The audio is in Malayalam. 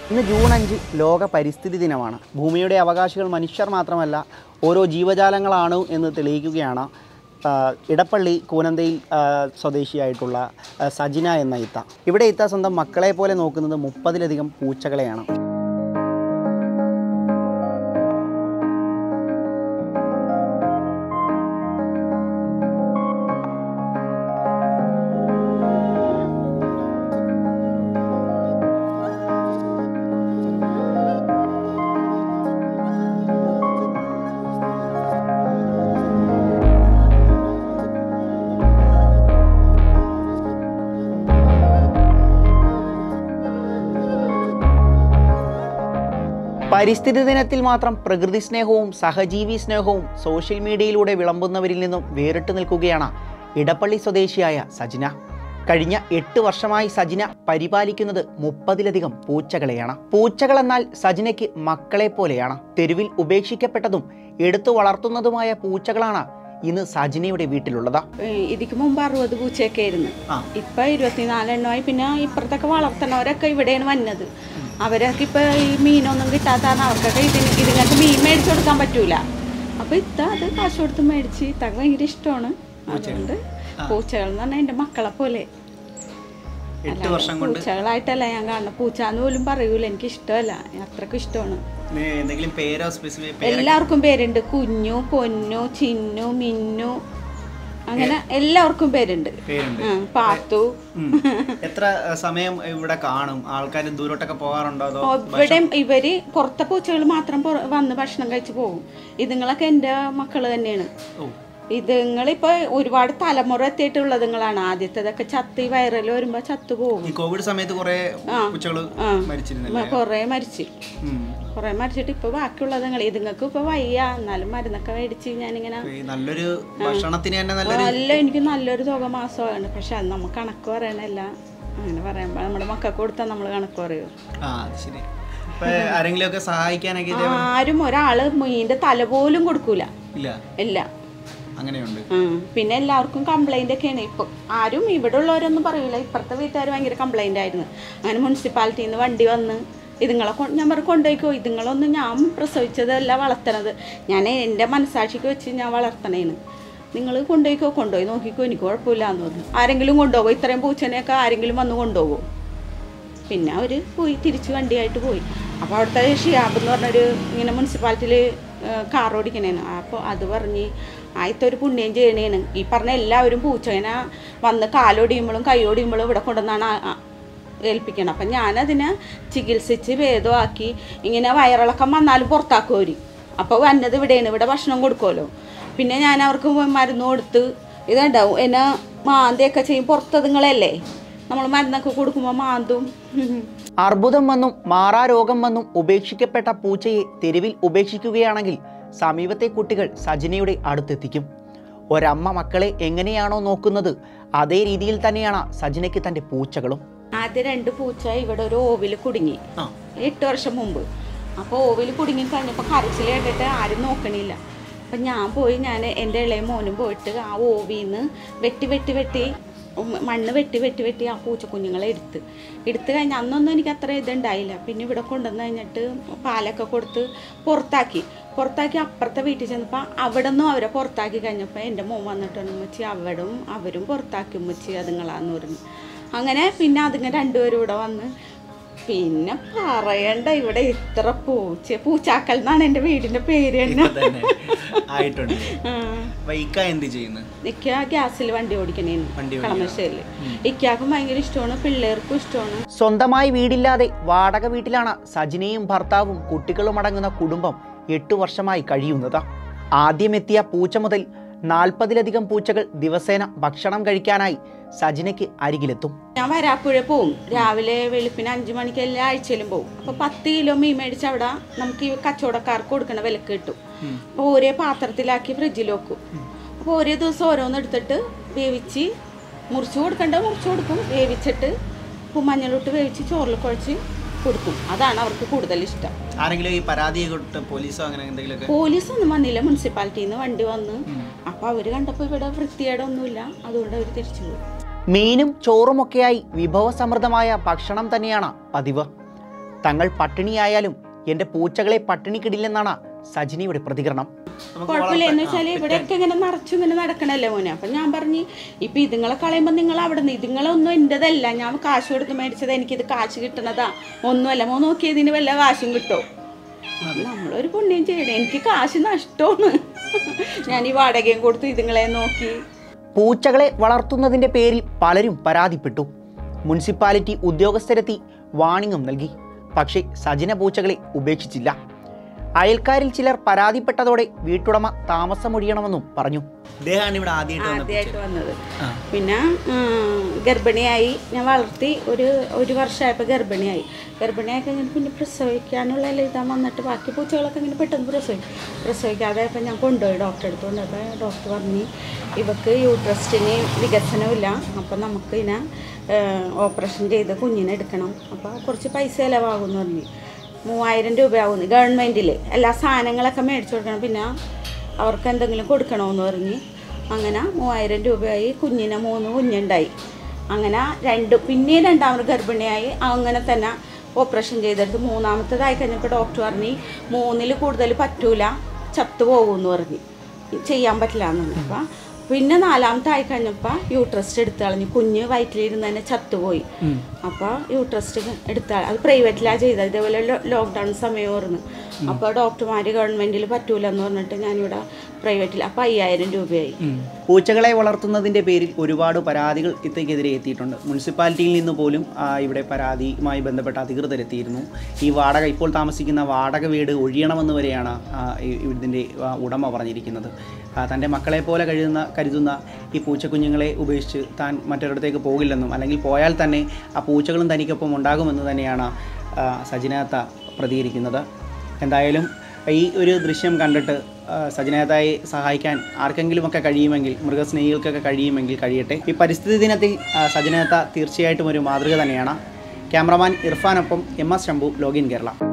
ഇന്ന് ജൂൺ അഞ്ച് ലോക പരിസ്ഥിതി ദിനമാണ് ഭൂമിയുടെ അവകാശികൾ മനുഷ്യർ മാത്രമല്ല ഓരോ ജീവജാലങ്ങളാണ് എന്ന് തെളിയിക്കുകയാണ് ആ, ഇടപ്പള്ളി കൂനന്തയിൽ ആ, സ്വദേശിയായിട്ടുള്ള ആ, സജിന എന്ന ഇത്ത ഇവിടെ ഇത്ത സ്വന്തം മക്കളെ പോലെ നോക്കുന്നത് മുപ്പതിലധികം പൂച്ചകളെയാണ് പരിസ്ഥിതി ദിനത്തിൽ മാത്രം പ്രകൃതി സ്നേഹവും സഹജീവി സ്നേഹവും സോഷ്യൽ മീഡിയയിലൂടെ വിളമ്പുന്നവരിൽ നിന്നും വേറിട്ട് നിൽക്കുകയാണ് ഇടപ്പള്ളി സ്വദേശിയായ സജിന കഴിഞ്ഞ എട്ട് വർഷമായി സജിന പരിപാലിക്കുന്നത് മുപ്പതിലധികം പൂച്ചകളെയാണ് പൂച്ചകൾ എന്നാൽ സജിനയ്ക്ക് മക്കളെ പോലെയാണ് തെരുവിൽ ഉപേക്ഷിക്കപ്പെട്ടതും എടുത്തു വളർത്തുന്നതുമായ പൂച്ചകളാണ് ഇന്ന് സജിനയുടെ വീട്ടിലുള്ളത് ഏഹ് ഇതിക്ക് മുമ്പ് അറുപത് പൂച്ചയൊക്കെ ആയിരുന്നു ആ. ഇപ്പൊ ഇരുപത്തിനാലെണ്ണമായി പിന്നെ ഇപ്പുറത്തൊക്കെ വളർത്തുന്നവരൊക്കെ ഇവിടെയാണ് വന്നത് അവരൊക്കെ ഇപ്പൊ ഈ മീനൊന്നും കിട്ടാത്ത കാരണം അവർക്കൊക്കെ ഇതിന് ഇതിങ്ങൾക്ക് മീൻ മേടിച്ചു കൊടുക്കാൻ പറ്റൂല അപ്പൊ ഇത്ത അത് കാശ് കൊടുത്ത് മേടിച്ച് ഇത്തക്ക് ഭയങ്കര ഇഷ്ടമാണ് അതുകൊണ്ട് പൂച്ചകൾ എന്ന് പറഞ്ഞാൽ എൻ്റെ മക്കളെ പോലെ എട്ട് വർഷം കൊണ്ട് പൂച്ചകളായിട്ടല്ല ഞാൻ കാണുന്നത് പൂച്ചാന്ന് പോലും പറയൂല എനിക്ക് ഇഷ്ടമല്ല അത്രക്കും ഇഷ്ടമാണ് എന്തെങ്കിലും പേരോ സ്പെസിഫിക് എല്ലാവർക്കും പേരുണ്ട് കുഞ്ഞു പൊന്നു ചിന്നു മിന്നു അങ്ങനെ എല്ലാവർക്കും പേരുണ്ട് പേരുണ്ട് ആ, പാത്തു ഉം. എത്ര അഹ്, സമയം ഇവിടെ കാണും ആൾക്കാർ ദൂരോട്ടൊക്കെ പോകാറുണ്ടോ അതോ ഓ, ഇവിടെ ഇവര് പുറത്തെ പൂച്ചകൾ മാത്രം പുറ- വന്ന് ഭക്ഷണം കഴിച്ച് പോകും ഇതുങ്ങളൊക്കെ എൻ്റെ മക്കള് തന്നെയാണ് ഓ ഇതുങ്ങളിപ്പോ ഒരുപാട് തലമുറ എത്തിയിട്ടുള്ളതുങ്ങളാണ് ആദ്യത്തേതൊക്കെ ചത്ത് വൈറൽ വരുമ്പോ ചത്തു പോകും ഈ കോവിഡ് സമയത്ത് കുറെ ആ. പൂച്ചകള് ആ. മരിച്ചിരുന്നില്ലേ കൊറേ മരിച്ച് ഉം. കൊറേ മരിച്ചിട്ട് ഇപ്പൊ ബാക്കിയുള്ളതുങ്ങൾ ഇതുങ്ങൾക്ക് ഇപ്പൊ വയ്യ എന്നാലും മരുന്നൊക്കെ മേടിച്ച് ഞാനിങ്ങനെ ഈ നല്ലൊരു ഭക്ഷണത്തിന് തന്നെ നല്ലൊരു നല്ല എനിക്ക് നല്ലൊരു തുക മാസമാണ് പക്ഷെ അത് നമുക്ക് കണക്ക് പറയണല്ല അങ്ങനെ പറയുമ്പോ നമ്മുടെ മക്കൾക്ക് കൊടുത്താൽ നമ്മൾ കണക്ക് പറയൂ ആ അത് ശരി ഇപ്പൊ ആരെങ്കിലും ഒക്കെ സഹായിക്കാനൊക്കെ ഇതേ ആരും ഒരാള് മീനിന്റെ തല പോലും കൊടുക്കൂല ഇല്ല ഇല്ല അങ്ങനെയുണ്ട് ഉം. പിന്നെ എല്ലാവർക്കും കംപ്ലൈന്റ് ഒക്കെയാണ് ഇപ്പൊ ആരും ഇവിടെ ഉള്ളവരൊന്നും പറയൂല ഇപ്പുറത്തെ വീട്ടുകാർ ഭയങ്കര കംപ്ലൈന്റ് ആയിരുന്നു അങ്ങനെ മുനിസിപ്പാലിറ്റിയിൽ നിന്ന് വണ്ടി വന്ന് ഇതുങ്ങളെ കൊ- ഞാൻ പറഞ്ഞു കൊണ്ടുപോയിക്കോ ഇതുങ്ങളൊന്നും ഞാൻ പ്രസവിച്ചതല്ല വളർത്തണത് ഞാൻ എൻ്റെ മനസാക്ഷിക്ക് വെച്ച് ഞാൻ വളർത്തണേന്ന് നിങ്ങൾ കൊണ്ടുപോയിക്കോ കൊണ്ടുപോയി നോക്കിക്കോ എനിക്ക് കുഴപ്പമില്ല എന്ന് പറഞ്ഞു ആരെങ്കിലും കൊണ്ടുപോകും ഇത്രയും പൂച്ചനെയൊക്കെ ആരെങ്കിലും വന്ന് കൊണ്ടുപോകും പിന്നെ അവർ പോയി തിരിച്ച് വണ്ടിയായിട്ട് പോയി അപ്പോൾ അവിടുത്തെ ഷിയാബ് എന്ന് പറഞ്ഞൊരു ഇങ്ങനെ മുനിസിപ്പാലിറ്റിയിൽ കാർ ഓടിക്കണേന് അപ്പോൾ അത് പറഞ്ഞ് ആദ്യത്തെ ഒരു പുണ്യം ചെയ്യണേന് ഈ പറഞ്ഞ എല്ലാവരും പൂച്ചേനെ വന്ന് കാലൊടിയുമ്പോഴും കൈയൊടിയുമ്പോഴും ഇവിടെ കൊണ്ടുവന്നാണ് ആ- ആ ഏൽപ്പിക്കണം അപ്പം ഞാനതിനെ ചികിത്സിച്ച് ഭേദമാക്കി ഇങ്ങനെ വയറിളക്കം വന്നാലും പുറത്താക്കും അവർ അപ്പോൾ വന്നത് ഇവിടെയാണ് ഇവിടെ ഭക്ഷണം കൊടുക്കുമല്ലോ പിന്നെ ഞാൻ അവർക്ക് മരുന്ന് കൊടുത്ത് ഇതുണ്ടാവും എന്നെ മാന്തിയൊക്കെ ചെയ്യും പുറത്തതുങ്ങളല്ലേ നമ്മൾ മരുന്നൊക്കെ കൊടുക്കുമ്പോൾ മാന്തും അർബുദം വന്നും മാറാ രോഗം വന്നും ഉപേക്ഷിക്കപ്പെട്ട പൂച്ചയെ തെരുവിൽ ഉപേക്ഷിക്കുകയാണെങ്കിൽ സമീപത്തെ കുട്ടികൾ സജിനയുടെ അടുത്തെത്തിക്കും ഒരമ്മ മക്കളെ എങ്ങനെയാണോ നോക്കുന്നത് അതേ രീതിയിൽ തന്നെയാണ് സജിനയ്ക്ക് തൻ്റെ പൂച്ചകളും ആദ്യം രണ്ട് പൂച്ച ഇവിടെ ഒരു ഓവിൽ കുടുങ്ങി ആ എട്ട് വർഷം മുമ്പ് അപ്പോൾ ഓവിൽ കുടുങ്ങി കഴിഞ്ഞപ്പോൾ കരച്ചിൽ കേട്ടിട്ട് ആരും നോക്കണില്ല അപ്പം ഞാൻ പോയി ഞാൻ എൻ്റെ ഇളയ മോനും പോയിട്ട് ആ ഓവിൽ നിന്ന് വെട്ടി വെട്ടി വെട്ടി ഉം മണ്ണ് വെട്ടി വെട്ടി വെട്ടി ആ പൂച്ചക്കുഞ്ഞുങ്ങളെ എടുത്ത് എടുത്ത് കഴിഞ്ഞ് അന്നൊന്നും എനിക്ക് അത്ര ഇതുണ്ടായില്ല പിന്നെ ഇവിടെ കൊണ്ടുവന്ന് കഴിഞ്ഞിട്ട് പാലൊക്കെ കൊടുത്ത് പുറത്താക്കി പുറത്താക്കി അപ്പുറത്തെ വീട്ടിൽ ചെന്നപ്പോൾ അവിടെ നിന്നും അവരെ പുറത്താക്കി കഴിഞ്ഞപ്പോൾ എൻ്റെ മോൻ വന്നിട്ട് പറഞ്ഞു ഉമ്മച്ചി അവിടും അവരും പുറത്താക്കി ഉമ്മച്ചി അതുങ്ങളാന്ന് പറഞ്ഞു അങ്ങനെ പിന്നെ അതിങ്ങനെ രണ്ടുപേരും ഇവിടെ വന്ന് പിന്നെ പറയണ്ട ഇവിടെ ഇത്ര പൂച്ച പൂച്ചാക്കൽ എന്നാണ് എൻ്റെ വീടിൻ്റെ പേര് തന്നെ ഇപ്പൊ തന്നെ ആയിട്ടുണ്ട് ആ. അപ്പൊ ഇക്ക എന്ത് ചെയ്യുന്നു ഇക്ക ഗ്യാസിൽ വണ്ടി ഓടിക്കണേന്ന് വണ്ടി കളമശ്ശേരിയിൽ ഇക്കാക്കും ഭയങ്കര ഇഷ്ടമാണ് പിള്ളേർക്കും ഇഷ്ടമാണ് സ്വന്തമായി വീടില്ലാതെ വാടക വീട്ടിലാണ് സജിനയും ഭർത്താവും കുട്ടികളും അടങ്ങുന്ന കുടുംബം എട്ടു വർഷമായി കഴിയുന്നത് ആദ്യമെത്തിയ പൂച്ച മുതൽ നാൽപ്പതിലധികം പൂച്ചകൾ ദിവസേന ഭക്ഷണം കഴിക്കാനായി സജിനയ്ക്ക് അരികിലെത്തും ഞാൻ വരാപ്പുഴ പോവും രാവിലെ വെളുപ്പിന് അഞ്ചു മണിക്ക് എല്ലാ ആഴ്ചയിലും പോവും അപ്പോൾ പത്ത് കിലോ മീൻ മേടിച്ച് അവിടെ നമുക്ക് ഈ കച്ചവടക്കാർക്ക് കൊടുക്കണ വിലക്ക് കിട്ടും അപ്പോൾ ഒരേ പാത്രത്തിലാക്കി ഫ്രിഡ്ജിൽ വെക്കും അപ്പോൾ ഓരോ ദിവസം ഓരോന്ന് എടുത്തിട്ട് വേവിച്ച് മുറിച്ച് കൊടുക്കണ്ട മുറിച്ച് കൊടുക്കും വേവിച്ചിട്ട് ഉപ്പും മഞ്ഞളിട്ട് വേവിച്ച് ചോറിൽ കുഴച്ച് കൊടുക്കും അതാണ് അവർക്ക് കൂടുതൽ ഇഷ്ടം ആരെങ്കിലും ഈ പരാതി കൊടുത്ത് പോലീസോ അങ്ങനെ എന്തെങ്കിലുമൊക്കെ പോലീസ് ഒന്നും വന്നില്ല മുനിസിപ്പാലിറ്റിയിൽ നിന്ന് വണ്ടി വന്ന് അപ്പോൾ അവർ കണ്ടപ്പോൾ ഇവിടെ വൃത്തികേടൊന്നുമില്ല അതുകൊണ്ട് അവർ തിരിച്ചു പോയി മീനും ചോറുമൊക്കെയായി വിഭവസമൃദ്ധമായ ഭക്ഷണം തന്നെയാണ് പതിവ് തങ്ങൾ പട്ടിണിയായാലും എൻ്റെ പൂച്ചകളെ പട്ടിണിക്കിടില്ലെന്നാണ് സജിനിയുടെ പ്രതികരണം കുഴപ്പമില്ല എന്ന് വെച്ചാൽ ഇവിടെയൊക്കെ ഇങ്ങനെ നിറച്ചു ഇങ്ങനെ നടക്കണല്ലേ മോനെ അപ്പം ഞാൻ പറഞ്ഞു ഇപ്പം ഇതുങ്ങളെ കളയുമ്പോൾ നിങ്ങൾ അവിടെ നിന്ന് ഇതുങ്ങളൊന്നും എൻ്റെതല്ല ഞാൻ കാശ് കൊടുത്ത് മേടിച്ചത് എനിക്കിത് കാശ് കിട്ടണതാ ഒന്നുമല്ല മോൻ നോക്കിയതിന് വല്ല കാശും കിട്ടും നമ്മളൊരു പുണ്യം ചെയ്യണേ എനിക്ക് കാശ് നഷ്ടമാണ് ഞാൻ ഈ വാടകയും കൊടുത്ത് ഇതുങ്ങളെ നോക്കി പൂച്ചകളെ വളർത്തുന്നതിൻ്റെ പേരിൽ പലരും പരാതിപ്പെട്ടു മുനിസിപ്പാലിറ്റി ഉദ്യോഗസ്ഥരെത്തി വാണിംഗും നൽകി പക്ഷേ സജിന പൂച്ചകളെ ഉപേക്ഷിച്ചില്ല അയൽക്കാരിൽ ചിലർ പരാതിപ്പെട്ടതോടെ വീട്ടുടമ താമസമൊഴിയണമെന്നും പറഞ്ഞു ഇദ്ദേഹമാണ് ഇവിടെ ആദ്യമായിട്ട് വന്നത് പിന്നെ ഉം, ഗർഭിണിയായി ഞാൻ വളർത്തി ഒരു ഒരു വർഷമായപ്പോൾ ഗർഭിണിയായി ഗർഭിണിയായി കഴിഞ്ഞിട്ട് പിന്നെ പ്രസവിക്കാനുള്ള ഇതാ വന്നിട്ട് ബാക്കി പൂച്ചകളൊക്കെ ഇങ്ങനെ പെട്ടെന്ന് പ്രസവിക്കും പ്രസവിക്കാതെ ഇപ്പം ഞാൻ കൊണ്ടുപോയി ഡോക്ടറെ അടുത്ത് കൊണ്ടുപോയപ്പോൾ ഡോക്ടർ പറഞ്ഞു ഇവക്ക് യൂട്രസ്റ്റിന് വികസനമില്ല അപ്പം നമുക്ക് ഇതിനെ ഓപ്പറേഷൻ ചെയ്ത് കുഞ്ഞിനെ എടുക്കണം അപ്പോൾ കുറച്ച് പൈസ ചിലവാകുമെന്ന് പറഞ്ഞു മൂവായിരം രൂപയാവുന്നു ഗവൺമെൻറ്റിൽ എല്ലാ സാധനങ്ങളൊക്കെ മേടിച്ചു കൊടുക്കണം പിന്നെ അവർക്ക് എന്തെങ്കിലും കൊടുക്കണമെന്ന് പറഞ്ഞ് അങ്ങനെ മൂവായിരം രൂപയായി കുഞ്ഞിനെ മൂന്ന് കുഞ്ഞുണ്ടായി അങ്ങനെ രണ്ട് പിന്നെയും രണ്ടാമത് ഗർഭിണിയായി അങ്ങനെ തന്നെ ഓപ്പറേഷൻ ചെയ്തെടുത്ത് മൂന്നാമത്തേതായി കഴിഞ്ഞപ്പോൾ ഡോക്ടർ പറഞ്ഞ് മൂന്നിൽ കൂടുതൽ പറ്റൂല ചത്തു പോകുമെന്ന് പറഞ്ഞ് ചെയ്യാൻ പറ്റില്ല എന്ന് പറഞ്ഞു അപ്പം പിന്നെ നാലാമത്തെ ആയി കഴിഞ്ഞപ്പോൾ യൂട്രസ്റ്റ് എടുത്ത് കളഞ്ഞു കുഞ്ഞ് വയറ്റിലിരുന്ന് തന്നെ ചത്തുപോയി അപ്പോൾ യൂട്രസ്റ്റ് എടുത്ത അത് പ്രൈവറ്റിലാണ് ചെയ്തത് ഇതേപോലെ ലോക്ക്ഡൗൺ സമയമായിരുന്നു അപ്പോൾ ഡോക്ടർമാർ ഗവൺമെൻറ്റിൽ പറ്റൂല എന്ന് പറഞ്ഞിട്ട് ഞാനിവിടെ പ്രൈവറ്റിൽ അപ്പോൾ അയ്യായിരം രൂപയായി പൂച്ചകളെ വളർത്തുന്നതിൻ്റെ പേരിൽ ഒരുപാട് പരാതികൾ ഇത്തേക്കെതിരെ എത്തിയിട്ടുണ്ട് മുനിസിപ്പാലിറ്റിയിൽ നിന്ന് പോലും ആ, ഇവിടെ പരാതിയുമായി ബന്ധപ്പെട്ട അധികൃതരെത്തിയിരുന്നു ഈ വാടക ഇപ്പോൾ താമസിക്കുന്ന വാടക വീട് ഒഴിയണമെന്ന് വരെയാണ് ആ, ഈ- ഇതിൻ്റെ ആ, ഉടമ പറഞ്ഞിരിക്കുന്നത് ആ, തൻ്റെ മക്കളെ പോലെ കരുതുന്ന കരുതുന്ന ഈ പൂച്ചക്കുഞ്ഞുങ്ങളെ ഉപേക്ഷിച്ച് താൻ മറ്റൊരിടത്തേക്ക് പോകില്ലെന്നും അല്ലെങ്കിൽ പോയാൽ തന്നെ ആ പൂച്ചകളും തനിക്കൊപ്പം ഉണ്ടാകുമെന്ന് തന്നെയാണ് ആ, സജിനാത്ത പ്രതികരിക്കുന്നത് എന്തായാലും ഈ ഒരു ദൃശ്യം കണ്ടിട്ട് ആ, സജനേതായെ സഹായിക്കാൻ ആർക്കെങ്കിലുമൊക്കെ കഴിയുമെങ്കിൽ മൃഗസ്നേഹികൾക്കൊക്കെ കഴിയുമെങ്കിൽ കഴിയട്ടെ ഈ പരിസ്ഥിതി ദിനത്തിൽ ആ, സജനേത തീർച്ചയായിട്ടും ഒരു മാതൃക തന്നെയാണ് ക്യാമറമാൻ ഇർഫാനൊപ്പം M S Shambhu login Kerala